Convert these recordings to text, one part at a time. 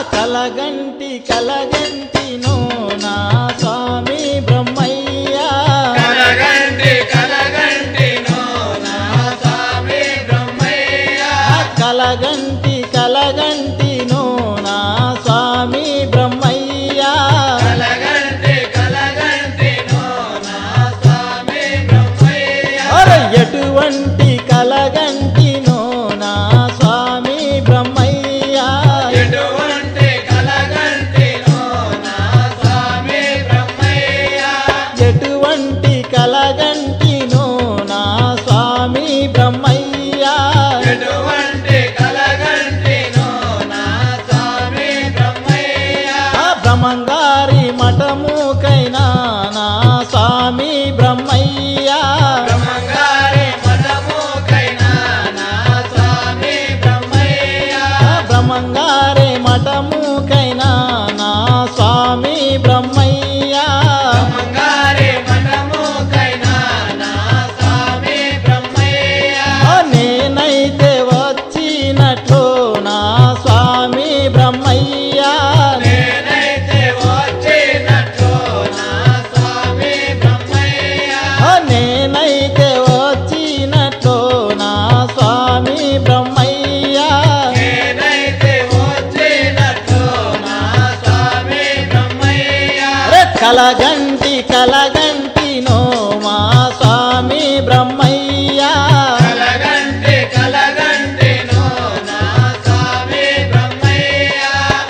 కలగంటి కలగంటినో నా స్వామి బ్రహ్మయ్య కలగంటి కలగంటి నో నా స్వామి బ్రహ్మయ్య కలగంటి కలగంటినో నా స్వామి బ్రహ్మయ్య కలగంటి కలగంటి నో నా స్వామి బ్రహ్మయ్య అరే ఎటువంటి కలగంటినో నా స్వామి బ్రహ్మయ్య ఎటువంటి కలగంటి నో నా స్వామి బ్రహ్మయ్య ఎటువంటి కలగంటినో నా స్వామి బ్రహ్మయ్య ఎటువంటి కలగంటి నో నా స్వామి బ్రహ్మయ్య ఆ బ్రహ్మంగారి మఠముకైనా నా స్వామి బ్రహ్మయ్య బ్రహ్మంగారి మఠముకైనా నా స్వామి బ్రహ్మయ్య ఆ బ్రహ్మంగారి మఠముకైనా నా స్వామి బ్రహ్మయ్య బ్రహ్మంగారి మఠముకైనా నా స్వామి బ్రహ్మయ్య ఆ నేనైతే వచ్చినట్లు నా స్వామి బ్రహ్మయ్య నేనైతే వచ్చినట్లు నా స్వామి బ్రహ్మయ్య ఆ నేనైతే వచ్చినట్లు నా స్వామి బ్రహ్మయ్య నేనైతే వచ్చినట్లు నా స్వామి బ్రహ్మయ్య అరే కలగంటి కలగంటినో మా స్వామి బ్రహ్మయ్య కలగంటి కలగంటి నో నా స్వామి బ్రహ్మయ్య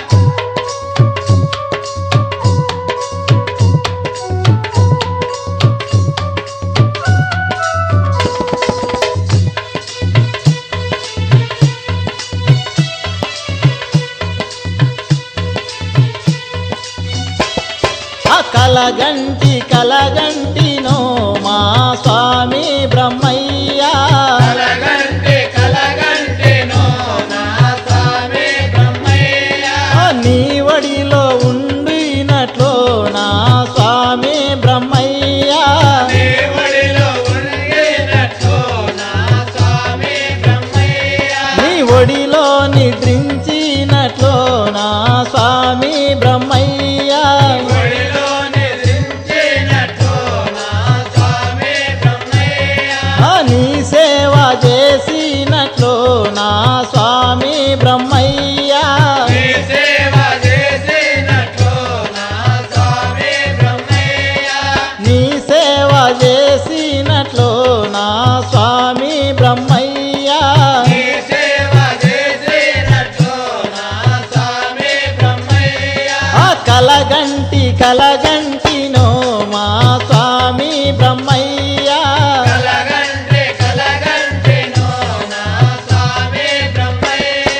ఆ కలగంటి కలగంటినో మా స్వామి బ్రహ్మయ్య కలగంటి కలగంటి నో నా స్వామి బ్రహ్మయ్య ఆ నీ వడిలో ఉండినట్లు నా స్వామి బ్రహ్మయ్య దేవుడిలో ఉండినట్లు నా స్వామి బ్రహ్మయ్య నీ ఒడిలో నిద్రించినట్లు నా స్వామి బ్రహ్మయ్య ఒడిలో నిద్రించినట్లు నా స్వామి బ్రహ్మయ్య ఆ నీ సేవ చేసినట్లు నా స్వామి బ్రహ్మయ్య నీ సేవ చేసినట్లు నా స్వామి బ్రహ్మయ్య నీ సేవ చేసినట్లు నా స్వామి బ్రహ్మయ్య నీ సేవ చేసినట్లు నా స్వామి బ్రహ్మయ్య ఆ కలగంటి కలగంటినో మా స్వామి బ్రహ్మయ్య కలగంటి కలగంటి నో నా స్వామి బ్రహ్మయ్య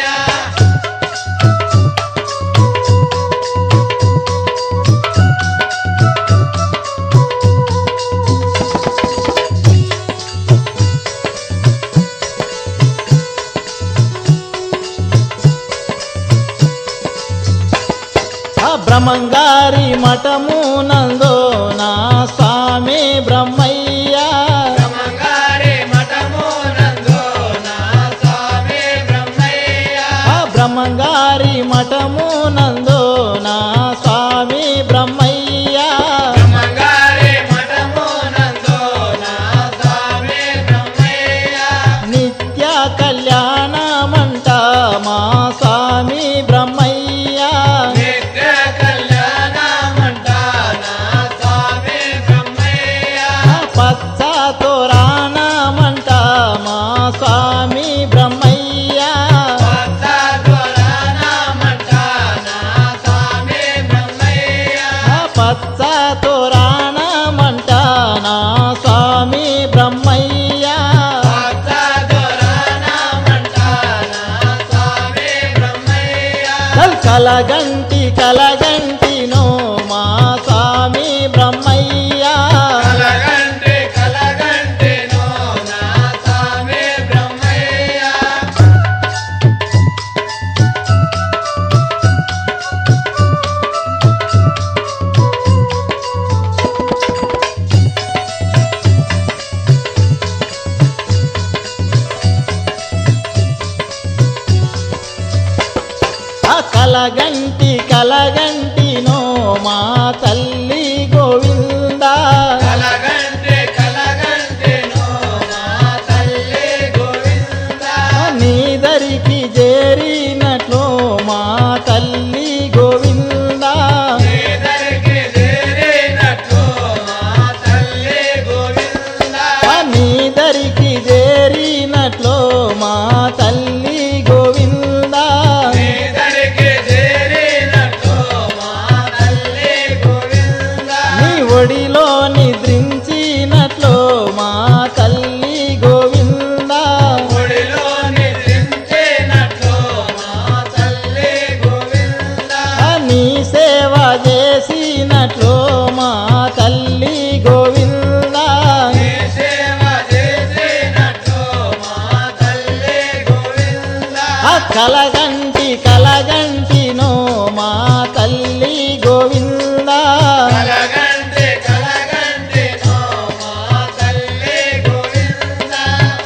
ఆ బ్రహ్మంగారి మఠమునందో నా స్వామి బ్రహ్మయ్య బ్రహ్మంగారి మఠము నందు నా స్వామి బ్రహ్మయ్య ఆ బ్రహ్మంగారి మఠమునందో నా స్వామి బ్రహ్మయ్య బ్రహ్మంగారి మఠము నందు నా స్వామి బ్రహ్మయ్య నిత్య కళ్యాణమంట మా స్వామి బ్రహ్మయ్య నిత్య కళ్యాణమంట నా స్వామి బ్రహ్మయ్య ఆ పచ్చ తోరాణమంట మా స్వామి బ్రహ్మయ్య పచ్చ దొరనామంట నా స్వామి బ్రహ్మయ్య ఆ పచ్చ తోరాణమంట నా స్వామి బ్రహ్మయ్య పచ్చ దొరనామంట నా స్వామి బ్రహ్మయ్య కల్ కలగంటి కలగంటినో మా స్వామి బ్రహ్మయ్య కలగంటి కలగంటి నో నా స్వామి బ్రహ్మయ్య కలగంటి కలగంటి నో మా తల్లి గోవిందా కలగంటే కలగంటే నో మా తల్లి గోవిందా నీదరికి చేరినట్లు మా తల్లి గోవిందా నీదరికి చేరినట్లు మా తల్లి గోవిందా నీదరికి చేరినట్లు మా తల్లి గోవిందా నీదరికి చేరినట్లు మా తల్లి గోవిందా నీ ఒడిలో నిద్రించినట్లు మా తల్లి గోవిందా ఒడిలో నిద్రించినట్లు మా తల్లి గోవిందా నీ సేవ చేసినట్లు మా తల్లి గోవిందా నీ సేవ చేసినట్లు మా తల్లి గోవిందా ఆ కలగంటి కలగంటి నో మా తల్లి గోవిందా కలగంటే కలగంటే నో మా తల్లి గోవిందా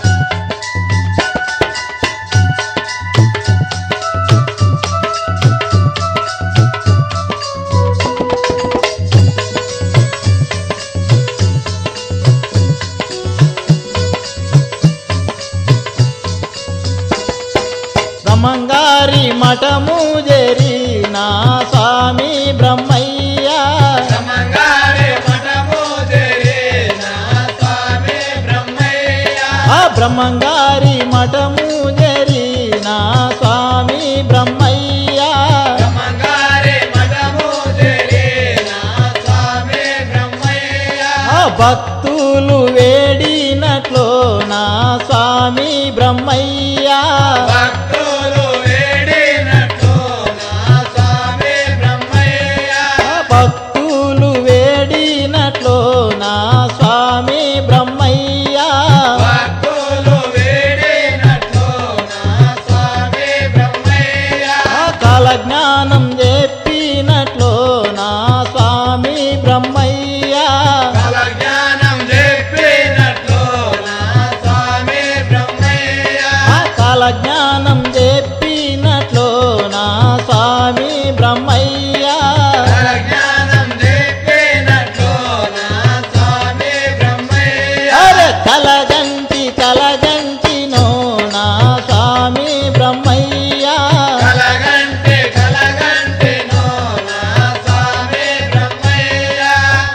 బ్రహ్మంగారి మఠము జరి నా స్వామి బ్రహ్మయ్య బ్రహ్మంగారి మఠము చేరి నా స్వామి బ్రహ్మయ్య ఆ బ్రహ్మంగారి మఠము జరి నా స్వామి బ్రహ్మయ్య బ్రహ్మంగారి మఠము చేరి నా స్వామి బ్రహ్మయ్య ఆ భక్తులు వేడినట్లు నా స్వామి బ్రహ్మయ్య భక్తులు వేడినట్లు నా స్వామి బ్రహ్మయ్య ఆ భక్తులు వేడినట్లు నా స్వామి బ్రహ్మయ్య భక్తులు వేడినట్లు నా స్వామి బ్రహ్మయ్య ఆ కాలజ్ఞానం చెప్పినట్లు నా స్వామి బ్రహ్మయ్య కల జ్ఞానం చెప్పినట్లు నా స్వామి బ్రహ్మయ్య ఆ కాలజ్ఞానం చెప్పినట్లు నా స్వామి బ్రహ్మయ్య కల జ్ఞానం చెప్పినట్లు నా స్వామి బ్రహ్మయ్య అరే కలగంటి కలగంటి నో నా స్వామి బ్రహ్మయ్య కలగంటే కలగంటే నో నా స్వామి బ్రహ్మయ్య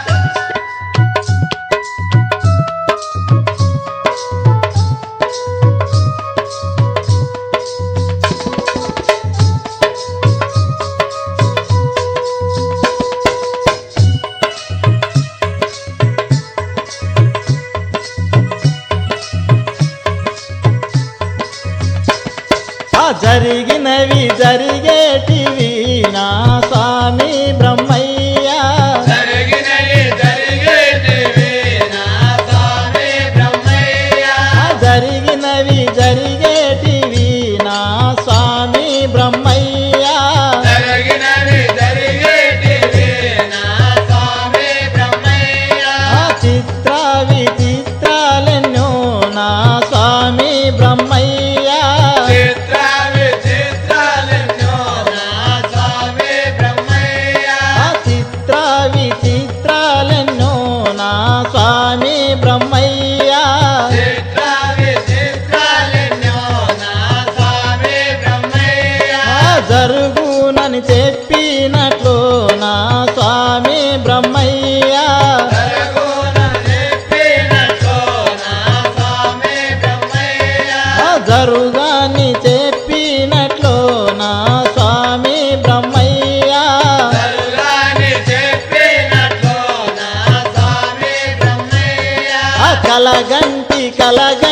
ఆ జరిగినవి జరిగేటివి నా స్వామి బ్రహ్మయ్య జరిగినవి జరిగేటివి నా స్వామి బ్రహ్మయ్య ఆ జరిగినవి జరిగేటివి నా స్వామి బ్రహ్మయ్య జరిగినవి జరిగేటివి నా స్వామి బ్రహ్మయ్య ఆ చిత్ర విచిత్రాలెన్నో నా స్వామి బ్రహ్మయ్య చిత్ర విచిత్రాలెన్నో నా స్వామి బ్రహ్మయ్య ఆ చిత్ర విచిత్రాలెన్నో నా స్వామి బ్రహ్మయ్య చిత్ర విచిత్రాలెన్నో నా స్వామి బ్రహ్మయ్య ఆ జరుగునని చెప్పినట్లు నా స్వామి బ్రహ్మయ్య జరగున చెప్పినట్లు నా స్వామి బ్రహ్మయ్య ఆ జరుగాని చెప్పినట్లు నా స్వామి బ్రహ్మయ్య జరుగాని చెప్పినట్లు నా స్వామి బ్రహ్మయ్య ఆ కలగంటి కలగ